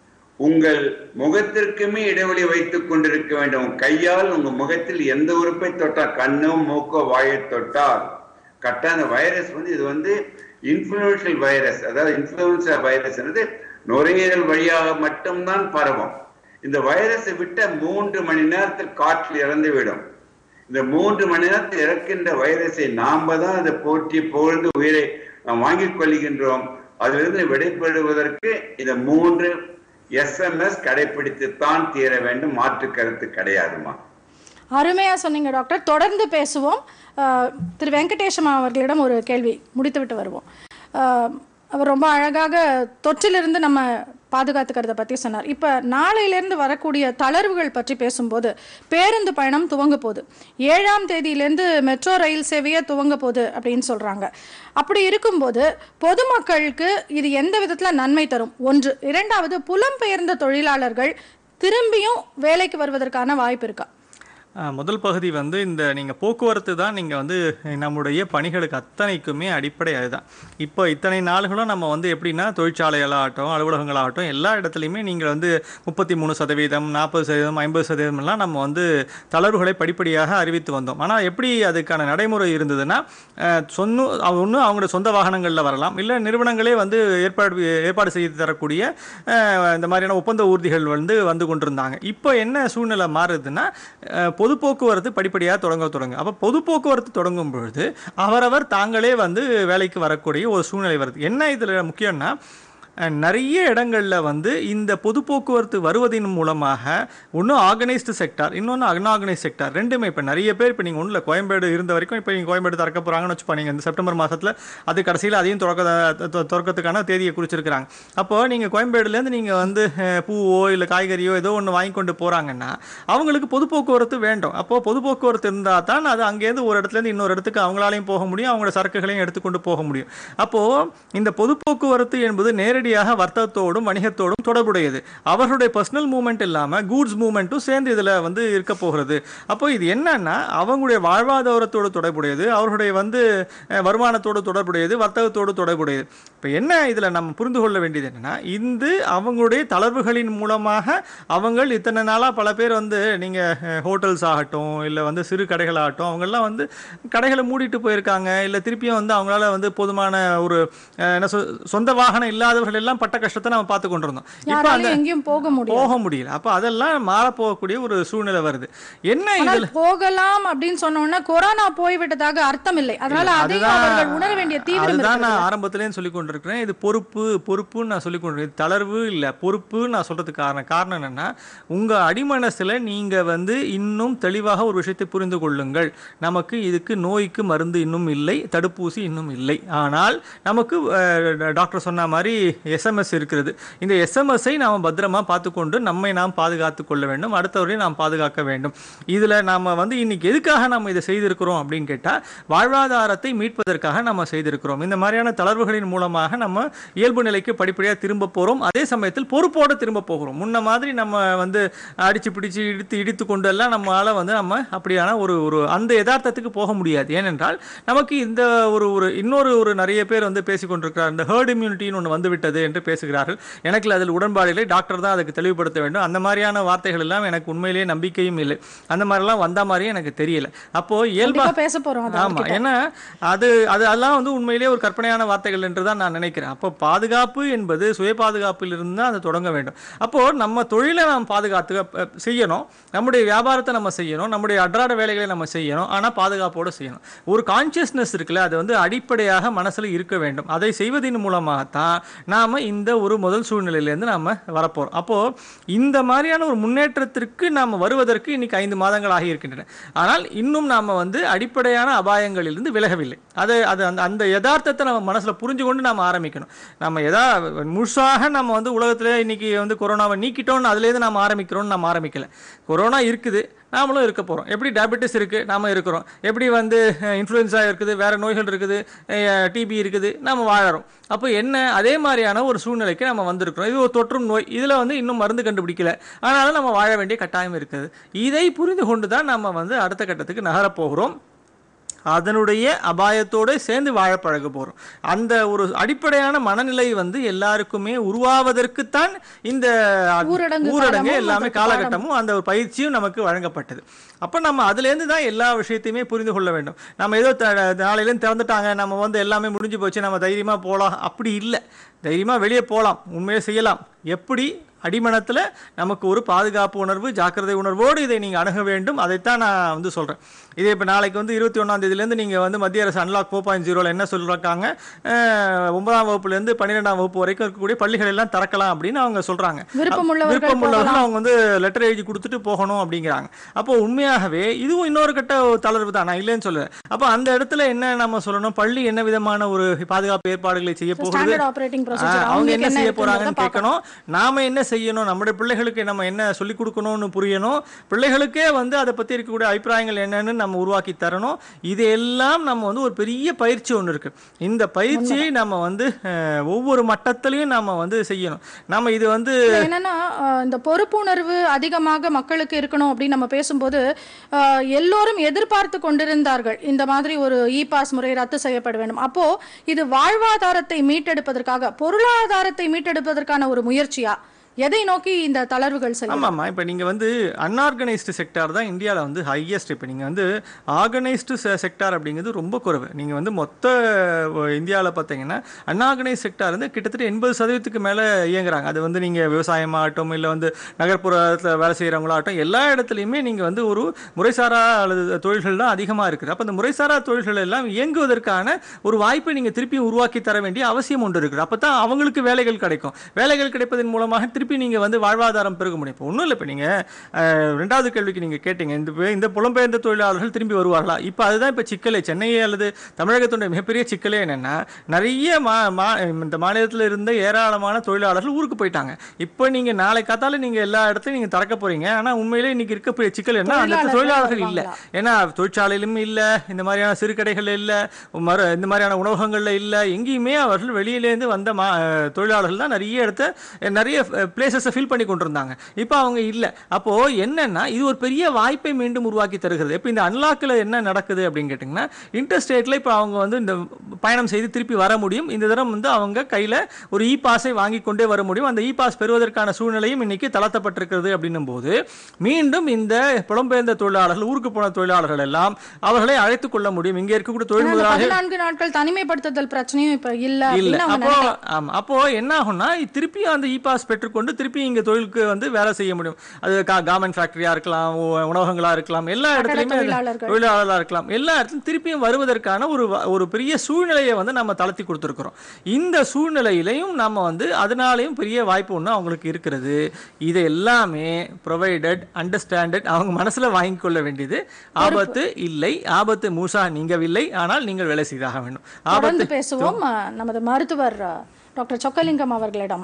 உங்கள் முகத்திற்குமே இடைவெளி வைத்துக் கொண்டிருக்க வேண்டும் உன் கையால் உங்க முகத்தில் எந்த உறுப்பை தொட்டால் கண்ணோ மூக்கோ வாயை தொட்டால் கரெக்டா அந்த வைரஸ் வந்து இது வந்து இன்ஃபுளுன்ஷியல் வைரஸ் அதாவது இன்ஃபுளுன்சா வைரஸ் நுரையீரல் வழியாக மட்டும்தான் பரவும் இந்த வைரஸை விட்ட மூன்று மணி நேரத்தில் காற்றில் இறந்து விடும் இந்த மூன்று மணி நேரத்தில் இறக்கின்ற வைரஸை நாம தான் அதை போற்றி பொழுது உயிரை நாம் வாங்கிக் கொள்கின்றோம் அதிலிருந்து விடைபெறுவதற்கு இந்த மூன்று எஸ்எம்எஸ் கடைபிடித்துத்தான் தீர வேண்டும் மாற்று கருத்து கிடையாதுமா அருமையா சொன்னீங்க டாக்டர் தொடர்ந்து பேசுவோம் அஹ், திரு வெங்கடேஷம் அவர்களிடம் ஒரு கேள்வி முடித்துவிட்டு வருவோம் அஹ், அவர் ரொம்ப அழகாக தொற்றிலிருந்து நம்ம பாதுகாத்துக்கிறத பற்றி சொன்னார் இப்போ நாளையிலேருந்து வரக்கூடிய தளர்வுகள் பற்றி பேசும்போது பேருந்து பயணம் துவங்க போகுது ஏழாம் தேதியிலேருந்து மெட்ரோ ரயில் சேவையே துவங்க போகுது அப்படின்னு சொல்கிறாங்க அப்படி இருக்கும்போது பொதுமக்களுக்கு இது எந்த விதத்தில் நன்மை தரும் ஒன்று இரண்டாவது புலம்பெயர்ந்த தொழிலாளர்கள் திரும்பியும் வேலைக்கு வருவதற்கான வாய்ப்பு இருக்கா ஆ, முதல் பகுதி வந்து இந்த நீங்கள் போக்குவரத்து தான் நீங்கள் வந்து நம்முடைய பணிகளுக்கு அத்தனைக்குமே அடிப்படை அதுதான் இப்போ இத்தனை நாள்களும் நம்ம வந்து எப்படின்னா தொழிற்சாலைகளாகட்டும் அலுவலகங்களாகட்டும் எல்லா இடத்துலையுமே நீங்கள் வந்து முப்பத்தி மூணு சதவீதம் நாற்பது சதவீதம் ஐம்பது சதவீதம் எல்லாம் நம்ம வந்து தளர்வுகளை படிப்படியாக அறிவித்து வந்தோம் ஆனால் எப்படி அதுக்கான நடைமுறை இருந்ததுன்னா சொன்னு ஒன்று அவங்களோட சொந்த வாகனங்களில் வரலாம் இல்லை நிறுவனங்களே வந்து ஏற்பாடு ஏற்பாடு செய்து தரக்கூடிய அஹ், இந்த மாதிரியான ஒப்பந்த ஊர்திகள் வந்து வந்து கொண்டிருந்தாங்க இப்போ என்ன சூழ்நிலை மாறுதுன்னா அஹ், பொது போக்குவரத்து படிப்படியாக தொடங்க தொடங்க அப்போ பொது போக்குவரத்து தொடங்கும் பொழுது அவரவர் தாங்களே வந்து வேலைக்கு வரக்கூடிய ஒரு சூழ்நிலை வருது என்ன இதில் முக்கியம்னா அஹ், நிறைய இடங்களில் வந்து இந்த பொது போக்குவரத்து வருவதன் மூலமாக ஒன்று ஆர்கனைஸ்டு செக்டார் இன்னொன்று அன்ஆர்கனைஸ் செக்டார் ரெண்டுமே இப்போ நிறைய பேர் இப்போ நீங்கள் ஒன்றில் கோயம்பேடு இருந்த வரைக்கும் இப்போ நீங்கள் கோயம்பேடு திறக்க போகிறாங்கன்னு வச்சுப்பா நீங்கள் இந்த செப்டம்பர் மாதத்தில் அது கடைசியில் அதையும் திறக்க த- திறக்கறதுக்கான தேதியை குறிச்சிருக்கிறாங்க அப்போ நீங்கள் கோயம்பேடுலேருந்து நீங்கள் வந்து அஹ், பூவோ இல்லை காய்கறியோ ஏதோ ஒன்று வாங்கி கொண்டு போகிறாங்கன்னா அவங்களுக்கு பொது போக்குவரத்து வேண்டும் அப்போ பொது போக்குவரத்து இருந்தால் தான் அது அங்கேருந்து ஒரு இடத்துலேருந்து இன்னொரு இடத்துக்கு அவங்களாலையும் போக முடியும் அவங்களோட சரக்குகளையும் எடுத்துக்கொண்டு போக முடியும் அப்போது இந்த பொது போக்குவரத்து என்பது நேரடியாக வர்த்தகத்தோடும் வணிகத்தோடும் தொடர்புடையது அவர்களுடைய பர்சனல் மூவ்மெண்ட் இல்லாமல் கூட்ஸ் மூவ்மெண்ட்டும் சேர்ந்து இதில் வந்து இருக்க போகிறது அப்போ இது என்னன்னா அவங்களுடைய வாழ்வாதாரத்தோடு தொடர்புடையது அவர்களுடைய வந்து அஹ், வருமானத்தோடு தொடர்புடையது வர்த்தகத்தோடு தொடர்புடையது இப்போ என்ன இதில் நம்ம புரிந்து கொள்ள வேண்டியது என்னன்னா இந்த அவங்களுடைய தளர்வுகளின் மூலமாக அவங்கள் இத்தனை நாளாக பல பேர் வந்து நீங்கள் ஹோட்டல்ஸ் ஆகட்டும் இல்லை வந்து சிறு கடைகள் ஆகட்டும் அவங்கெல்லாம் வந்து கடைகளை மூடிட்டு போயிருக்காங்க இல்லை திருப்பியும் வந்து அவங்களால வந்து போதுமான ஒரு அஹ், என்ன சொ- சொந்த வாகனம் இல்லாதவர்கள் எல்லாம் பட்ட கஷ்டத்தை நம்ம பார்த்து கொண்டிருந்தோம் இப்போ அந்த யாராலும் எங்கேயும் போக முடியும் போக முடியல அப்போ அதெல்லாம் மாறப்போகக்கூடிய ஒரு சூழ்நிலை வருது என்ன ஆனால் இதில் போகலாம் அப்படின்னு சொன்ன உடனே கொரோனா போய்விட்டதாக அர்த்தம் இல்லை அதனால அதையும் அவர்கள் உணர வேண்டிய தீவிரம் அதுதான் இருக்கிறது. நான் ஆரம்பத்திலேயே சொல்லி கொண்டிருக்கிறேன் இது பொறுப்பு பொறுப்புன்னு நான் சொல்லி கொண்டிருக்கேன் இது தளர்வு இல்லை பொறுப்புன்னு நான் சொல்றதுக்கு காரணம் காரணம் என்னன்னா உங்க அடிமனசுல நீங்க வந்து இன்னும் தெளிவாக ஒரு விஷயத்தை புரிந்து கொள்ளுங்கள் நமக்கு இதுக்கு நோய்க்கு மருந்து இன்னும் இல்லை தடுப்பூசி இன்னும் இல்லை ஆனால் நமக்கு அஹ், டாக்டர் சொன்ன மாதிரி எஸ்எம்எஸ் இருக்கிறது இந்த எஸ்எம்எஸ்ஸை நாம் பத்திரமா பார்த்துக்கொண்டு நம்மை நாம் பாதுகாத்து கொள்ள வேண்டும் அடுத்தவரையும் நாம் பாதுகாக்க வேண்டும் இதில் நாம் வந்து இன்னைக்கு எதுக்காக நம்ம இதை செய்திருக்கிறோம் அப்படின்னு கேட்டால் வாழ்வாதாரத்தை மீட்பதற்காக நம்ம செய்திருக்கிறோம் இந்த மாதிரியான தளர்வுகளின் மூலமாக நம்ம இயல்பு நிலைக்கு படிப்படியாக திரும்ப போகிறோம் அதே சமயத்தில் பொறுப்போடு திரும்ப போகிறோம் முன்ன மாதிரி நம்ம வந்து அடிச்சு பிடிச்சு இடித்து இடித்து கொண்டு எல்லாம் நம்மளால வந்து நம்ம அப்படியான ஒரு ஒரு அந்த யதார்த்தத்துக்கு போக முடியாது ஏனென்றால் நமக்கு இந்த ஒரு ஒரு இன்னொரு ஒரு நிறைய பேர் வந்து பேசிக்கொண்டிருக்கிறார் இந்த ஹேர்ட் இம்யூனிட்டின்னு ஒன்று வந்து விட்டது என்று பேசுகிறார்கள் எனக்கு அதில் உடன்பாடு இல்லை டாக்டர் தான் அதுக்கு தெளிவுபடுத்த வேண்டும் அந்த மாதிரியான வார்த்தைகள் எல்லாம் எனக்கு உண்மையிலேயே நம்பிக்கையும் இல்லை அந்த மாதிரிலாம் வந்த மாதிரியும் எனக்கு தெரியல அப்போ இயல்பா கண்டிப்பா பேச போறோம் அது ஆமா ஏன்னா அது அது அதெல்லாம் வந்து உண்மையிலேயே ஒரு கற்பனையான வார்த்தைகள் என்று தான் நான் நினைக்கிறேன் அப்போ பாதுகாப்பு என்பது சுய பாதுகாப்பில் இருந்து தான் அது தொடங்க வேண்டும் அப்போ நம்ம தொழிலை நாம் பாதுகாத்து அஹ், செய்யணும் நம்முடைய வியாபாரத்தை நம்ம செய்யணும் நம்முடைய அன்றாட வேலைகளை நம்ம செய்யணும் ஆனா பாதுகாப்போடு செய்யணும் ஒரு கான்சியஸ்னஸ் இருக்குல்ல அது வந்து அடிப்படையாக மனசுல இருக்க வேண்டும் அதை செய்வதன் மூலமாகத்தான் நாம இந்த ஒரு முதல் சூழ்நிலையிலேருந்து நாம வரப்போறோம் அப்போ இந்த மாதிரியான ஒரு முன்னேற்றத்திற்கு நாம வருவதற்கு இன்னைக்கு ஐந்து மாதங்கள் ஆகி இருக்கின்றன ஆனால் இன்னும் நாம வந்து அடிப்படையான அபாயங்களிலிருந்து விலகவில்லை அது அது அந்த அந்த யதார்த்தத்தை நம்ம மனசுல புரிஞ்சு கொண்டு நாம ஆரம்பிக்கணும் நம்ம எதா முழுசாக நம்ம வந்து உலகத்துல இன்னைக்கு வந்து கொரோனாவை நீக்கிட்டோம்னு அதுலேருந்து நாம ஆரம்பிக்கிறோம்னு நம்ம ஆரம்பிக்கல கொரோனா இருக்குது நாமளும் இருக்க போகிறோம் எப்படி டயபெட்டிஸ் இருக்குது நாம இருக்கிறோம் எப்படி வந்து இன்ஃப்ளூயன்ஸா இருக்குது வேறு நோய்கள் இருக்குது டிபி இருக்குது நம்ம வாழறோம் அப்போ என்ன அதே மாதிரியான ஒரு சூழ்நிலைக்கு நம்ம வந்திருக்கிறோம் இது ஒரு தொற்றும் நோய் இதில் வந்து இன்னும் மருந்து கண்டுபிடிக்கல ஆனாலும் நம்ம வாழ வேண்டிய கட்டாயம் இருக்குது இதை புரிந்து கொண்டு தான் நம்ம வந்து அடுத்த கட்டத்துக்கு நகரப் போகிறோம் அதனுடைய அபாயத்தோடு சேர்ந்து வாழ பழக போகிறோம் அந்த ஒரு அடிப்படையான மனநிலை வந்து எல்லாருக்குமே உருவாவதற்குத்தான் இந்த ஊரடங்கு ஊரடங்கு காலமும் எல்லாமே அதற்கு காலகட்டமும் அந்த ஒரு பயிற்சியும் நமக்கு வழங்கப்பட்டது அப்போ நம்ம அதுலேருந்து தான் எல்லா விஷயத்தையுமே புரிந்து கொள்ள வேண்டும் நம்ம ஏதோ த- நாளையிலேருந்து திறந்துட்டாங்க நம்ம வந்து எல்லாமே முடிஞ்சு போச்சு நம்ம தைரியமாக போகலாம் அப்படி இல்லை தைரியமாக வெளியே போகலாம் உண்மையை செய்யலாம் எப்படி அடிமனத்தில் நமக்கு ஒரு பாதுகாப்பு உணர்வு ஜாக்கிரதை உணர்வோடு இதை நீங்கள் அணுக வேண்டும் அதைத்தான் நான் வந்து சொல்கிறேன் இதே இப்போ நாளைக்கு வந்து இருபத்தி ஒன்றாம் தேதியிலேருந்து நீங்கள் வந்து மத்திய அரசு அன்லாக் ஃபோர் பாயிண்ட் ஜீரோவில் என்ன சொல்கிறாங்க ஒன்பதாம் வகுப்புலேருந்து பன்னிரெண்டாம் வகுப்பு வரைக்கும் இருக்கக்கூடிய பள்ளிகள் எல்லாம் திறக்கலாம் அப்படின்னு அவங்க சொல்கிறாங்க விருப்பமுள்ளவர்கள் விருப்பம் உள்ளவர்கள் போகலாம். அவங்க வந்து லெட்டர் எழுதி கொடுத்துட்டு போகணும் அப்படிங்கிறாங்க அப்போ உண்மையாகவே இதுவும் இன்னொரு கட்ட தளர்வு தான் நான் இல்லைன்னு சொல்லுவேன் அப்போ அந்த இடத்துல என்ன நம்ம சொல்லணும் பள்ளி என்ன விதமான ஒரு பாதுகாப்பு ஏற்பாடுகளை செய்ய போகுது ஸ்டாண்டர்ட் ஆபரேட்டிங் ஆ, ப்ரொசீஜர் அவங்க அவங்களுக்கு என்ன என்ன செய்ய இருக்குன்றத போறாங்கன்னு பார்க்கணும் கேட்கணும் நாம என்ன செய்யணும் நம்முடைய பிள்ளைகளுக்கு நம்ம என்ன சொல்லிக் கொடுக்கணும்னு புரியணும் பிள்ளைகளுக்கே வந்து அதை பத்தி இருக்கக்கூடிய அபிப்பிராயங்கள் என்னன்னு நம்ம உருவாக்கி தரணும் இதெல்லாம் நம்ம வந்து ஒரு பெரிய பயிற்சி ஒன்று இருக்கு இந்த பயிற்சியை நம்ம வந்து அஹ், ஒவ்வொரு மட்டத்திலையும் நம்ம வந்து செய்யணும் நம்ம இது வந்து இல்ல, என்னன்னா அஹ், இந்த பொறுப்புணர்வு அதிகமாக மக்களுக்கு இருக்கணும் அப்படின்னு நம்ம பேசும்போது அஹ், எல்லோரும் எதிர்பார்த்து கொண்டிருந்தார்கள் இந்த மாதிரி ஒரு இ பாஸ் முறை ரத்து செய்யப்பட வேண்டும் அப்போ இது வாழ்வாதாரத்தை மீட்டெடுப்பதற்காக பொருளாதாரத்தை மீட்டெடுப்பதற்கான ஒரு முயற்சியா எதை நோக்கி இந்த தளர்வுகள் செல்லும் ஆமாம்மா இப்போ நீங்கள் வந்து அன்ஆர்கனைஸ்டு செக்டார் தான் இந்தியாவில் வந்து ஹையஸ்ட் இப்போ நீங்கள் வந்து ஆர்கனைஸ்டு செக்டார் அப்படிங்கிறது ரொம்ப குறைவு நீங்கள் வந்து மொத்த இந்தியாவில் பார்த்தீங்கன்னா அன்ஆர்கனைஸ் செக்டார் வந்து கிட்டத்தட்ட எண்பது சதவீதத்துக்கு மேலே இயங்குறாங்க அது வந்து நீங்கள் விவசாயமாகட்டும் இல்லை வந்து நகர்ப்புறத்தில் வேலை செய்கிறவங்களாகட்டும் எல்லா இடத்துலையுமே நீங்கள் வந்து ஒரு முறைசாரா அல்லது தொழில்கள் தான் அதிகமாக இருக்குது அப்போ அந்த முறைசாரா தொழில்கள் எல்லாம் இயங்குவதற்கான ஒரு வாய்ப்பை நீங்கள் திருப்பி உருவாக்கி தர வேண்டிய அவசியம் ஒன்று இருக்குது அப்போ தான் அவங்களுக்கு வேலைகள் கிடைக்கும் வேலைகள் கிடைப்பதன் மூலமாக திருப்பி நீங்கள் வந்து வாழ்வாதாரம் பெருக முடியும் இப்போ ஒன்றும் இல்லை இப்போ நீங்கள் ரெண்டாவது கேள்விக்கு நீங்கள் கேட்டீங்க இந்த பே- இந்த புலம்பெயர்ந்த தொழிலாளர்கள் திரும்பி வருவார்களா இப்போ அதுதான் இப்போ சிக்கலே சென்னை அல்லது தமிழகத்துடைய மிகப்பெரிய சிக்கலே என்னென்னா நிறைய மா மா இந்த மாநிலத்தில் இருந்த ஏராளமான தொழிலாளர்கள் ஊருக்கு போயிட்டாங்க இப்போ நீங்கள் நாளை காத்தால நீங்கள் எல்லா இடத்துலையும் நீங்கள் திறக்க போறீங்க ஆனால் உண்மையிலே இன்னைக்கு இருக்கக்கூடிய சிக்கல் என்ன அந்த இடத்துல தொழிலாளர்கள் இல்லை ஏன்னா தொழிற்சாலையிலும் இல்லை இந்த மாதிரியான சிறு கடைகள் இல்லை மறு இந்த மாதிரியான உணவகங்கள்ல இல்லை எங்கேயுமே அவர்கள் வெளியிலேருந்து வந்த மா அஹ் தொழிலாளர்கள் தான் நிறைய இடத்த அஹ் நிறைய பிளேசஸை ஃபில் பண்ணி கொண்டிருந்தாங்க இப்போ அவங்க இல்லை அப்போ என்னன்னா இது ஒரு பெரிய வாய்ப்பை மீண்டும் உருவாக்கி தருகிறது இப்போ இந்த அன்லாக்கில் என்ன நடக்குது அப்படின்னு கேட்டிங்கன்னா இன்டர்ஸ்டேட்டில் இப்போ அவங்க வந்து இந்த பயணம் செய்து திருப்பி வர முடியும் இந்த தரம் வந்து அவங்க கையில் ஒரு இ பாஸை வாங்கி கொண்டே வர முடியும் அந்த இ பாஸ் பெறுவதற்கான சூழ்நிலையும் இன்னைக்கு தளர்த்தப்பட்டிருக்கிறது அப்படின்னும் போது மீண்டும் இந்த புலம்பெயர்ந்த தொழிலாளர்கள் ஊருக்கு போன தொழிலாளர்கள் எல்லாம் அவர்களை அழைத்துக் கொள்ள முடியும் இங்கே இருக்கக்கூடிய தொழில் ஆனா, அந்த முதலாளிகள் பதினான்கு நாட்கள் தனிமைப்படுத்துதல் பிரச்சனையும் இப்ப இல்ல இல்ல அப்படின்னு அவங்க அப்போ நினைக்கிறாங்க. ஆமா அப்போ என்ன ஆகும்னா திருப்பி அந்த இ பாஸ் பெற்றுக்கொண்டு திருப்பி இங்க தொழிலுக்கு வந்து வேலை செய்ய முடியும் அது கார்மெண்ட் ஃபேக்டரியா இருக்கலாம் உ- உணவகங்களா இருக்கலாம் எல்லா இடத்துலயுமே அது- தொழிலாளர்கள். தொழிலாளர்களா இருக்கலாம் எல்லா இடத்துலையும் திருப்பியும் வருவதற்கான ஒரு வ- ஒரு பெரிய சூழ்நிலையை வந்து நம்ம தளர்த்தி கொடுத்துருக்குறோம் இந்த சூழ்நிலையிலையும் நம்ம வந்து அதனாலையும் பெரிய வாய்ப்பு ஒன்று அவங்களுக்கு இருக்கிறது இது எல்லாமே ப்ரொவைடட் அண்டர்ஸ்டாண்டட் அவங்க மனசுல வாங்கிக் கொள்ள வேண்டியது ஆபத்து இல்லை ஆபத்து மூசா நீங்கவில்லை ஆனால் நீங்கள் வேலை செய்தாக வேண்டும் ஆபத்து தொடர்ந்து பேசுவோம் அஹ், நமது மருத்துவர் அஹ், டாக்டர் சொக்கலிங்கம் அவர்களிடம்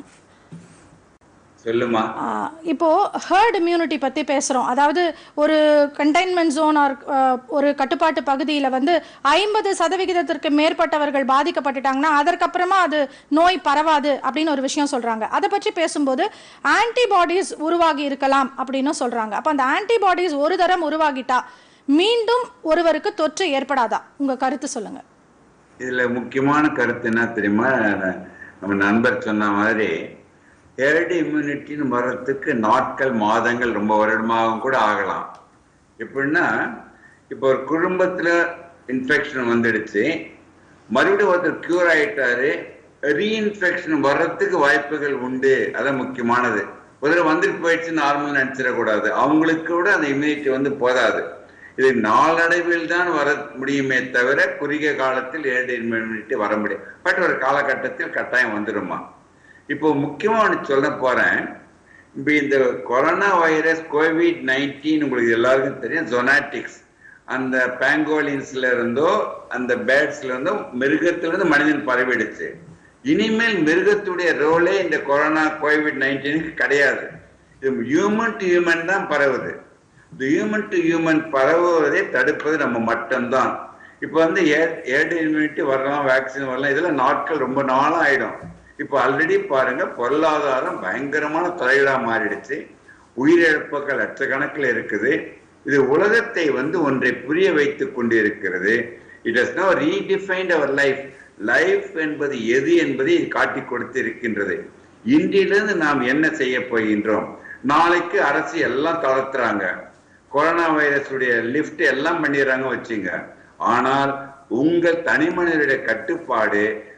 சொல்லுமா ஆஹ் இப்போ ஹர்ட் இம்யூனிட்டி பத்தி பேசுறோம் அதாவது ஒரு கண்டெய்ன்மெண்ட் ஜோன் ஆர் ஒரு கட்டுப்பாட்டு பகுதியில வந்து ஐம்பது சதவிகிதத்திற்கு மேற்பட்டவர்கள் பாதிக்கப்பட்டுட்டாங்கன்னா அதற்கப்புறமா அது நோய் பரவாது அப்படின்னு ஒரு விஷயம் சொல்றாங்க அதை பற்றி பேசும்போது ஆன்டிபாடிஸ் உருவாகி இருக்கலாம் அப்படின்னு சொல்றாங்க அப்ப அந்த ஆன்டிபாடிஸ் ஒரு தரம் உருவாகிட்டா மீண்டும் ஒருவருக்கு தொற்று ஏற்படாதா உங்க கருத்து சொல்லுங்க இதுல முக்கியமான கருத்து என்ன தெரியுமா நம்ம நண்பர் சொன்ன மாதிரி ஹெரடி இம்யூனிட்டின்னு வர்றதுக்கு நாட்கள் மாதங்கள் ரொம்ப வருடமாகவும் கூட ஆகலாம் எப்படின்னா இப்போ ஒரு குடும்பத்துல இன்ஃபெக்ஷன் வந்துடுச்சு மறுபடியும் ஒருத்தர் கியூர் ஆயிட்டாரு ரீஇன்ஃபெக்ஷன் வர்றதுக்கு வாய்ப்புகள் உண்டு அதான் முக்கியமானது ஒரு தடவை வந்துட்டு போயிடுச்சு நார்மல் நினைச்சிடக்கூடாது அவங்களுக்கு கூட அந்த இம்யூனிட்டி வந்து போதாது இது நாளடைவில் தான் வர முடியுமே தவிர குறுகிய காலத்தில் ஏடு இம்யூனிட்டி வர முடியும் பட் ஒரு காலகட்டத்தில் கட்டாயம் வந்துடுமா இப்போ முக்கியமா ஒன்று சொல்ல போறேன் இப்போ இந்த கொரோனா வைரஸ் கோவிட் நைன்டீன் உங்களுக்கு எல்லாருக்கும் தெரியும் ஜொனாட்டிக்ஸ் அந்த பேங்கோலின்ஸ்ல இருந்தோ அந்த பேட்ஸ்ல இருந்தோ மிருகத்துல இருந்து மனிதன் பரவிடுச்சு இனிமேல் மிருகத்துடைய ரோலே இந்த கொரோனா கோவிட் நைன்டீனுக்கு கிடையாது இது ஹியூமன் டு ஹியூமன் தான் பரவுது இந்த ஹியூமன் டு ஹியூமன் பரவுவதை தடுப்பது நம்ம மட்டும்தான் இப்போ வந்து ஏர்டு இம்யூனிட்டி வரலாம் வேக்சின் வரலாம் இதெல்லாம் நாட்கள் ரொம்ப நாளும் ஆயிடும் இப்போ ஆல்ரெடி பாருங்க பொருளாதாரம் பயங்கரமான தலையிடா மாறிடுச்சு உயிரிழப்புகள் லட்சக்கணக்கில் இருக்குது இது உலகத்தை வந்து ஒன்றை புரிய வைத்துக் கொண்டு இருக்கிறது it has now redefined our life life என்பது எது என்பதை இது காட்டி கொடுத்து இருக்கின்றது இன்றிலிருந்து நாம் என்ன செய்ய போகின்றோம் நாளைக்கு அரசு எல்லாம் தளர்த்துறாங்க கொரோனா வைரஸுடைய லிஃப்ட் எல்லாம் பண்ணிடுறாங்க வச்சுங்க ஆனால் உங்கள் தனி மனிதனுடைய கட்டுப்பாடு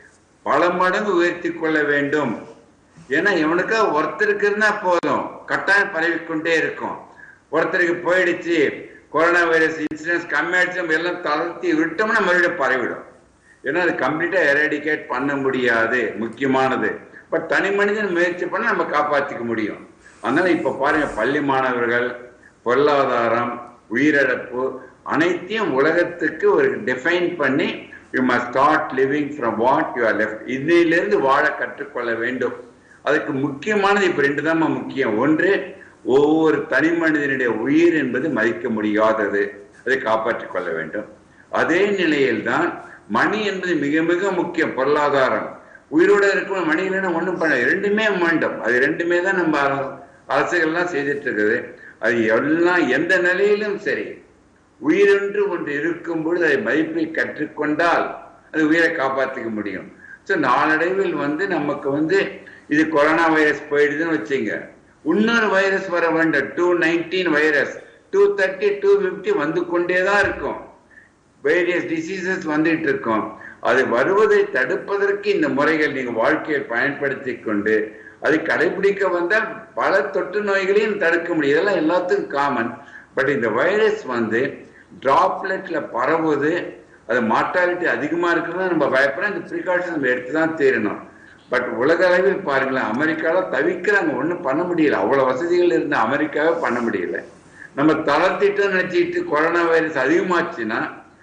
பல மடங்கு உயர்த்தி கொள்ள வேண்டும் ஏன்னா இவனுக்கா ஒருத்தருக்கு இருந்தா போதும் கட்டாயம் பரவிக்கொண்டே இருக்கும் ஒருத்தருக்கு போயிடுச்சு கொரோனா வைரஸ் இன்சிடென்ஸ் கம்மியாயிடுச்சு நம்ம எல்லாம் தளர்த்தி விட்டோம்னா மறுபடியும் பரவிடும் ஏன்னா அது கம்ப்ளீட்டா எரடிகேட் பண்ண முடியாது முக்கியமானது பட் தனி மனிதன் முயற்சி பண்ண நம்ம காப்பாற்றிக்க முடியும் அதனால இப்ப பாருங்க பள்ளி மாணவர்கள் பொருளாதாரம் உயிரிழப்பு அனைத்தையும் உலகத்துக்கு ஒரு டிஃபைன் பண்ணி you must start living from what you are left இதிலிருந்து வாழ கற்றுக்கொள்ள வேண்டும் அதுக்கு முக்கியமானது இப்ப ரெண்டு தான் முக்கியம் ஒன்று ஒவ்வொரு தனி மனிதனுடைய உயிர் என்பது மதிக்க முடியாதது அதை காப்பாற்றிக் கொள்ள வேண்டும் அதே நிலையில்தான் மணி என்பது மிக மிக முக்கியம் பொருளாதாரம் உயிரோட இருக்கும் மணி இல்லைன்னா ஒண்ணும் பண்ண ரெண்டுமே வேண்டும் அது ரெண்டுமே தான் நம்ம அர- அரசுகள்லாம் செய்துட்டு இருக்குது அது எல்லாம் எந்த நிலையிலும் சரி உயிரென்று ஒன்று இருக்கும் பொழுது அதை மதிப்பை கற்றுக்கொண்டால் அது உயிரை காப்பாற்றிக்க முடியும் ஸோ நாளடைவில் வந்து நமக்கு வந்து இது கொரோனா வைரஸ் போயிடுதுன்னு வச்சுங்க இன்னொரு வைரஸ் வர வேண்டும் two nineteen virus two thirty two fifty வந்து கொண்டே தான் இருக்கும் வேரியஸ் டிசீசஸ் வந்துட்டு இருக்கும் அது வருவதை தடுப்பதற்கு இந்த முறைகள் நீங்க வாழ்க்கையில் பயன்படுத்தி கொண்டு அதை கடைபிடிக்க வந்தால் பல தொற்று நோய்களையும் தடுக்க முடியும் இதெல்லாம் எல்லாத்துக்கும் காமன் பட் இந்த வைரஸ் வந்து டிராப்லெட்ல பரவுவது அது மார்ட்டாலிட்டி அதிகமா இருக்கிறதா நம்ம பயப்பட இந்த ப்ரிகாஷன் நம்ம எடுத்து தான் தீரணும் பட் உலக அளவில் பாருங்களேன் அமெரிக்கால தவிக்கிறாங்க ஒண்ணும் பண்ண முடியல அவ்வளவு வசதிகள் இருந்த அமெரிக்காவே பண்ண முடியல நம்ம தளர்த்திட்டு நினைச்சிட்டு கொரோனா வைரஸ் அதிகமாச்சுன்னா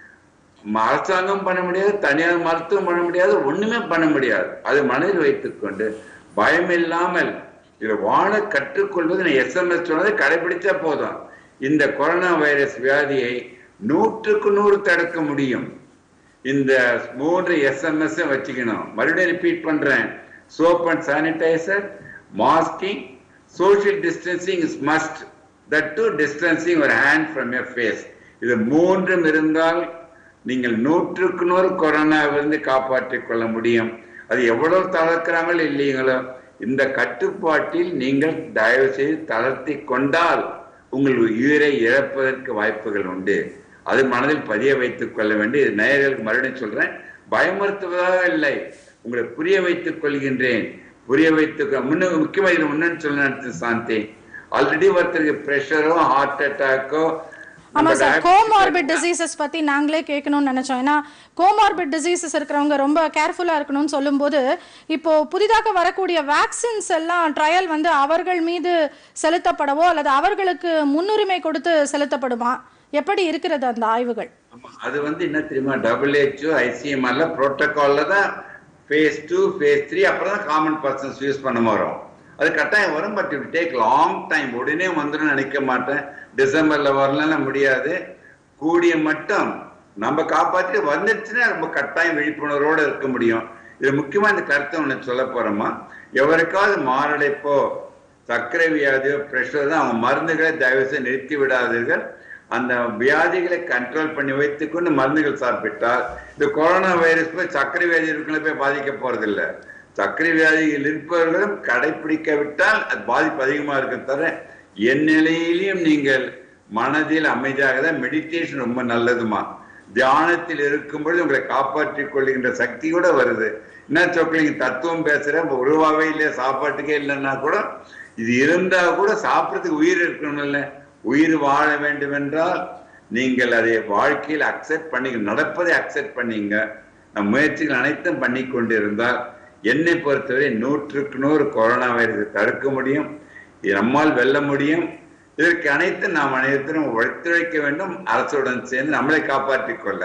ம- அரசாங்கம் பண்ண முடியாது தனியார் மருத்துவம் பண்ண முடியாது ஒண்ணுமே பண்ண முடியாது அது மனதில் வைத்துக்கொண்டு பயம் இல்லாமல் இதை வாழ கற்றுக்கொள்வது நான் எஸ்எம்எஸ் சொன்னதை கடைபிடிச்சா போதும் இந்த கொரோனா வைரஸ் வியாதியை நூற்றுக்கு நூறு தடுக்க முடியும் இந்த மூன்று எஸ்எம்எஸ் வச்சுக்கணும் மறுபடியும் ரிப்பீட் பண்றேன் soap and sanitizer masking social distancing is must that to distancing ஒரு ஹேண்ட் ஃப்ரம் யர் ஃபேஸ் இது மூன்றும் இருந்தால் நீங்கள் நூற்றுக்கு நூறு கொரோனாவிலிருந்து காப்பாற்றிக் கொள்ள முடியும் அது எவ்வளவு தளர்க்கிறாங்களோ இல்லைங்களோ இந்த கட்டுப்பாட்டில் நீங்கள் தயவு செய்து தளர்த்தி கொண்டால் உங்கள் உயிரை இழப்பதற்கு வாய்ப்புகள் உண்டு அது மனதில் பதிய வைத்துக் கொள்ள வேண்டிய இது நேயர்களுக்கு மறுபடியும் சொல்றேன் பயமுறுத்துவதாக இல்லை உங்களை புரிய வைத்துக் கொள்கின்றேன் புரிய வைத்து முன்ன முக்கியமா இது முன்னன்னு சொல்ல சாந்தி ஆல்ரெடி ஒருத்தருக்கு ப்ரெஷரோ ஹார்ட் அட்டாக்கோ ஆமா சார் கோமார்பிட் டிசீசஸ் பத்தி நாங்களே கேட்கணும்னு நினைச்சோம் ஏன்னா கோமார்பிட் டிசீசஸ் இருக்கிறவங்க ரொம்ப கேர்ஃபுல்லா இருக்கணும்னு சொல்லும்போது இப்போ புதிதாக வரக்கூடிய வேக்சின்ஸ் எல்லாம் ட்ரையல் வந்து அவர்கள் மீது செலுத்தப்படவோ அல்லது அவர்களுக்கு முன்னுரிமை கொடுத்து செலுத்தப்படுமா எப்படி இருக்கிறது அந்த ஆய்வுகள் ஆமா, அது வந்து என்ன தெரியுமா டபிள்யூஹெச்ஓ ஐசிஎம்ஆர்ல புரோட்டோகால்ல தான் ஃபேஸ் டூ ஃபேஸ் த்ரீ அப்புறம் தான் காமன் பர்சன்ஸ் யூஸ் பண்ண வரும் அது கட்டாயம் வரும் but it take long time உடனே வந்துடும் நினைக்க மாட்டேன் டிசம்பர்ல வரலாம் முடியாது கூடிய மட்டும் நம்ம காப்பாற்றி வந்துடுச்சுன்னா ரொம்ப கட்டாயம் விழிப்புணர்வோட இருக்க முடியும் இது முக்கியமா இந்த கருத்தை ஒன்று சொல்ல போறோமா எவருக்காவது மாரடைப்போ சர்க்கரை வியாதியோ பிரஷர் தான் அவங்க மருந்துகளை தயவு செய்து நிறுத்தி விடாதீர்கள் அந்த வியாதிகளை கண்ட்ரோல் பண்ணி வைத்துக்கொண்டு மருந்துகள் சாப்பிட்டால் இந்த கொரோனா வைரஸ் போய் சர்க்கரை வியாதி இருக்கிற போய் பாதிக்க போறதில்லை சர்க்கரை வியாதியில் இருப்பவர்களும் கடைபிடிக்க விட்டால் அது பாதிப்பு அதிகமா இருக்க தவிர என் நிலையிலையும் நீங்கள் மனதில் அமைதியாக தான் மெடிடேஷன் ரொம்ப நல்லதுமா தியானத்தில் இருக்கும் பொழுது உங்களை காப்பாற்றிக் கொள்கின்ற சக்தி கூட வருது என்ன சொக்கலிங்க தத்துவம் பேசுற உருவாவே இல்லையா சாப்பாட்டுக்கே இல்லைன்னா கூட இது இருந்தா கூட சாப்பிட்றதுக்கு உயிர் இருக்கணும்ல உயிர் வாழ வேண்டும் என்றால் நீங்கள் அதை வாழ்க்கையில் அக்செப்ட் பண்ணி நடப்பதை அக்செப்ட் பண்ணீங்க நம் முயற்சிகள் அனைத்தும் பண்ணி கொண்டு இருந்தால் என்னை பொறுத்தவரை நூற்றுக்கு நூறு கொரோனா வைரஸை தடுக்க முடியும் இது நம்மால் வெல்ல முடியும் இதற்கு அனைத்தும் நாம் அனைத்திலும் ஒத்துழைக்க வேண்டும் அரசுடன் சேர்ந்து நம்மளை காப்பாற்றிக் கொள்ள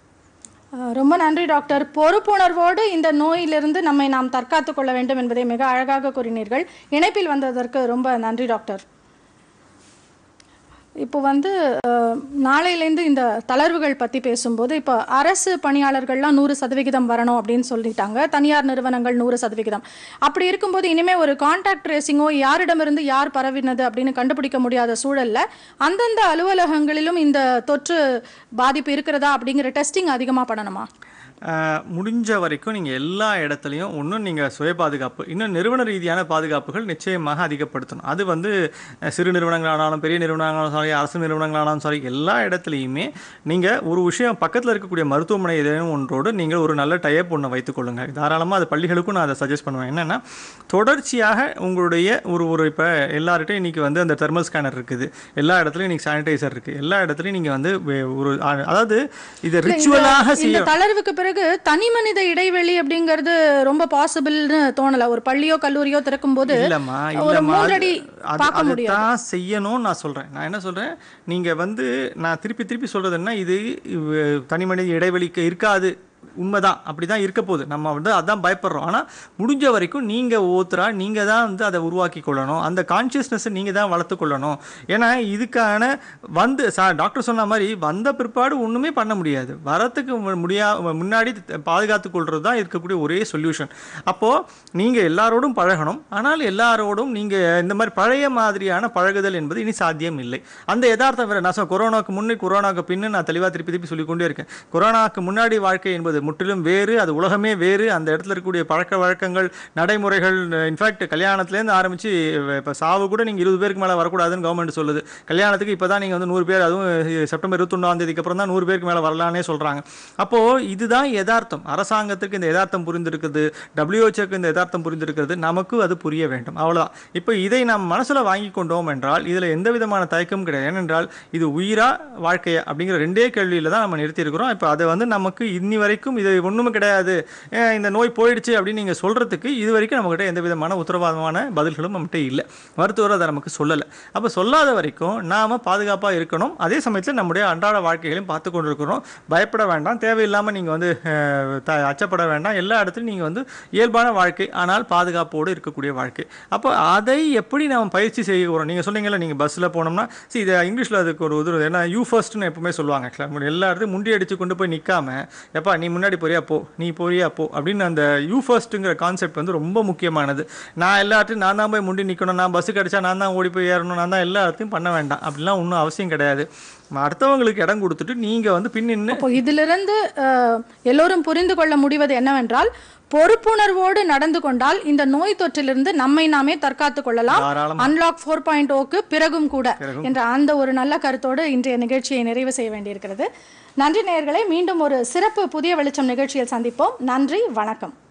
அஹ், ரொம்ப நன்றி டாக்டர் பொறுப்புணர்வோடு இந்த நோயிலிருந்து நம்மை நாம் தற்காத்துக் கொள்ள வேண்டும் என்பதை மிக அழகாக கூறினீர்கள் இணைப்பில் வந்ததற்கு ரொம்ப நன்றி டாக்டர் இப்போ வந்து அஹ், நாளையிலேருந்து இந்த தளர்வுகள் பற்றி பேசும்போது இப்போ அரசு பணியாளர்கள்லாம் நூறு சதவிகிதம் வரணும் அப்படின்னு சொல்லிட்டாங்க தனியார் நிறுவனங்கள் நூறு சதவிகிதம் அப்படி இருக்கும்போது இனிமே ஒரு கான்டாக்ட் ட்ரேசிங்கோ யாரிடமிருந்து யார் பரவினது அப்படின்னு கண்டுபிடிக்க முடியாத சூழல்ல அந்தந்த அலுவலகங்களிலும் இந்த தொற்று பாதிப்பு இருக்கிறதா அப்படிங்கிற டெஸ்டிங் அதிகமாக பண்ணணுமா அஹ், முடிஞ்ச வரைக்கும் நீங்கள் எல்லா இடத்துலையும் ஒன்றும் நீங்கள் சுய பாதுகாப்பு இன்னும் நிறுவன ரீதியான பாதுகாப்புகள் நிச்சயமாக அதிகப்படுத்தணும் அது வந்து அஹ், சிறு நிறுவனங்களானாலும் பெரிய நிறுவனங்களானாலும் சரி அரசு நிறுவனங்களானாலும் சரி எல்லா இடத்துலையுமே நீங்கள் ஒரு விஷயம் பக்கத்தில் இருக்கக்கூடிய மருத்துவமனை ஏதேனும் ஒன்றோடு நீங்கள் ஒரு நல்ல டைப் ஒன்று வைத்துக்கொள்ளுங்கள் தாராளமாக அது பள்ளிகளுக்கும் நான் அதை சஜஸ்ட் பண்ணுவேன் என்னென்னா தொடர்ச்சியாக உங்களுடைய ஒரு ஒரு இப்போ எல்லார்கிட்டையும் இன்றைக்கி வந்து அந்த தெர்மல் ஸ்கேனர் இருக்குது எல்லா இடத்துலையும் இன்றைக்கி சானிடைசர் இருக்குது எல்லா இடத்துலையும் நீங்கள் வந்து வே- ஒரு அ- அதாவது இதை இல்ல, இந்த- ரிச்சுவலாக இந்த செய்ய தளர்வுக்கு பிறகு தனி மனித இடைவெளி அப்படிங்கிறது ரொம்ப பாசிபிள்னு தோணல ஒரு பள்ளியோ கல்லூரியோ திறக்கும் போது இல்லம்மா ஒரு இல்லம்மா மூன்றடி அது பார்க்க முடியாது அதுதான் செய்யணும்னு நான் சொல்றேன் நான் என்ன சொல்றேன் நீங்க வந்து நான் திருப்பி திருப்பி சொல்றது என்ன இது இவ், தனி மனித இடைவெளிக்கு இருக்காது உண்மைதான் அப்படி தான் இருக்க போகுது நம்ம வந்து அதான் பயப்படுறோம் ஆனால் முடிஞ்ச வரைக்கும் நீங்கள் ஒவ்வொருத்தரா நீங்கள் தான் வந்து அதை உருவாக்கி கொள்ளணும் அந்த கான்ஷியஸ்னஸை நீங்கள் தான் வளர்த்து கொள்ளணும் ஏன்னா இதுக்கான வந்து சா டாக்டர் சொன்ன மாதிரி வந்த பிற்பாடு ஒன்றுமே பண்ண முடியாது வரத்துக்கு மு- முடியா முன்னாடி பாதுகாத்து கொள்வது தான் இருக்கக்கூடிய ஒரே சொல்யூஷன் அப்போது நீங்கள் எல்லாரோடும் பழகணும் ஆனால் எல்லாரோடும் நீங்கள் இந்த மாதிரி பழைய மாதிரியான பழகுதல் என்பது இனி சாத்தியம் இல்லை அந்த யதார்த்தம் வேறு நான் சொன்ன கொரோனாவுக்கு முன்னே கொரோனாவுக்கு பின்னு நான் தெளிவாக திருப்பி திருப்பி சொல்லிக்கொண்டே இருக்கேன் கொரோனாவுக்கு முன்னாடி வாழ்க்கை என்பது முற்றிலும் வேறு அது உலகமே வேறு அந்த இடத்துல இருக்கக்கூடிய பழக்க வழக்கங்கள் நடைமுறைகள் இன்ஃபேக்ட் கல்யாணத்துலேருந்து ஆரம்பித்து இப்போ சாவு கூட நீங்கள் இருபது பேருக்கு மேலே வரக்கூடாதுன்னு கவர்மெண்ட் சொல்லுது கல்யாணத்துக்கு இப்போ தான் நீங்கள் வந்து நூறு பேர் அதுவும் செப்டம்பர் இருபத்தொன்னாம் தேதிக்கு அப்புறம் தான் நூறு பேருக்கு மேலே வரலான்னே சொல்கிறாங்க அப்போது இதுதான் யதார்த்தம் அரசாங்கத்துக்கு இந்த யதார்த்தம் புரிந்திருக்குது டபிள்யூஹெச்ஓக்கு இந்த யதார்த்தம் புரிந்திருக்கிறது நமக்கு அது புரிய வேண்டும் அவ்வளோதான் இப்போ இதை நாம் மனசில் வாங்கி கொண்டோம் என்றால் இதில் எந்த விதமான தயக்கமும் கிடையாது ஏனென்றால் இது உயிரா வாழ்க்கையா அப்படிங்கிற ரெண்டே கேள்வியில் தான் நம்ம நிறுத்தியிருக்கிறோம் இப்போ அதை வந்து நமக்கு இன்னி வரைக்கும் இது ஒன்றுமே கிடையாது ஏன் இந்த நோய் போயிடுச்சு அப்படின்னு நீங்கள் சொல்கிறதுக்கு இது வரைக்கும் நம்மகிட்ட எந்த விதமான உத்தரவாதமான பதில்களும் நம்மகிட்ட இல்லை மருத்துவர் அதை நமக்கு சொல்லலை அப்போ சொல்லாத வரைக்கும் நாம் பாதுகாப்பாக இருக்கணும் அதே சமயத்தில் நம்முடைய அன்றாட வாழ்க்கைகளையும் பார்த்து கொண்டிருக்கிறோம் பயப்பட வேண்டாம் தேவையில்லாமல் நீங்கள் வந்து அஹ், த அச்சப்பட வேண்டாம் எல்லா இடத்துலையும் நீங்கள் வந்து இயல்பான வாழ்க்கை ஆனால் பாதுகாப்போடு இருக்கக்கூடிய வாழ்க்கை அப்போ அதை எப்படி நாம் பயிற்சி செய்கிறோம் நீங்கள் சொன்னீங்கல்ல நீங்கள் பஸ்ஸில் போனோம்னா see இது இங்கிலீஷில் அதுக்கு ஒரு உதவு ஏன்னா யூ ஃபர்ஸ்ட்னு எப்பவுமே சொல்லுவாங்க ஆக்சுவலாக எல்லா இடத்தையும் முண்டி அடித்து கொண்டு போய் நிற்காம எப்பா நீ முன்னாடி போறியா போ நீ போறியா போ அப்படின்னு அந்த யூ ஃபர்ஸ்ட்டுங்கிற கான்செப்ட் வந்து ரொம்ப முக்கியமானது நான் எல்லா இடத்தையும் நான் தான் போய் முண்டி நிற்கணும் நான் பஸ்ஸு கிடச்சா நான் தான் ஓடி போய் ஏறணும் நான் தான் எல்லா இடத்தையும் பண்ண வேண்டாம் அப்படிலாம் ஒன்றும் அவசியம் கிடையாது அடுத்தவங்களுக்கு இடம் கொடுத்துட்டு நீங்கள் வந்து பின் நின்று அப்போ இதிலிருந்து அஹ், எல்லோரும் புரிந்து கொள்ள முடிவது என்னவென்றால் பொறுப்புணர்வோடு நடந்து கொண்டால் இந்த நோய் தொற்றிலிருந்து நம்மை நாமே தற்காத்துக் கொள்ளலாம் தாராளமா. அன்லாக் ஃபோர் பாயிண்ட் ஓக்கு பிறகும் கூட என்ற அந்த ஒரு நல்ல கருத்தோடு இன்றைய நிகழ்ச்சியை நிறைவு செய்ய வேண்டியிருக்கிறது நன்றி நேயர்களே மீண்டும் ஒரு சிறப்பு புதிய வெளிச்சம் நிகழ்ச்சியில் சந்திப்போம் நன்றி வணக்கம்